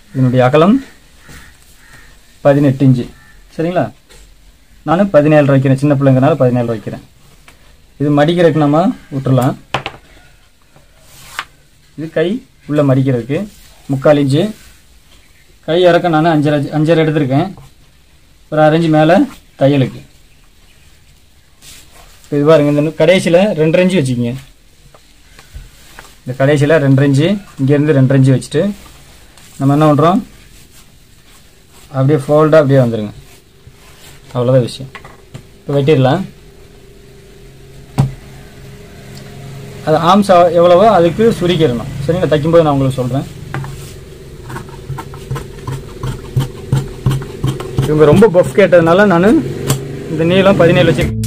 இதனுடைய அகலம் பதினெட்டு இன்ச்சு சரிங்களா நான் பதினேழு வைக்கிறேன் சின்ன பிள்ளைங்கனால பதினேழு வைக்கிறேன் இது மடிக்கிறதுக்கு நம்ம விட்டுறலாம் இது கை உள்ள மடிக்கிறதுக்கு முக்கால் இன்ச்சு கை இறக்க நான் அஞ்சரை அஞ்சரை எடுத்திருக்கேன் ஒரு அரைஞ்சு மேலே தையலுக்கு இப்போ இது பாருங்க இந்த கடைசியில் ரெண்டரை இன்ச்சு வச்சுக்கிங்க இந்த கடைசியில் ரெண்டரை இன்ச்சு இங்கேருந்து ரெண்டரை இன்ச்சு வச்சுட்டு நம்ம என்ன பண்ணுறோம் அப்படியே ஃபோல்டாக அப்படியே வந்துடுங்க அவ்வளோதான் விஷயம் இப்போ வெட்டிடலாம் அது ஆம்ஸ் எவ்வளவோ அதுக்கு சுருக்கிடணும் சரிங்களா தைக்கும்போது நான் உங்களுக்கு சொல்கிறேன் இவங்க ரொம்ப பஃப் கேட்டதுனால நான் இந்த நீளம் பதினேழு வச்சு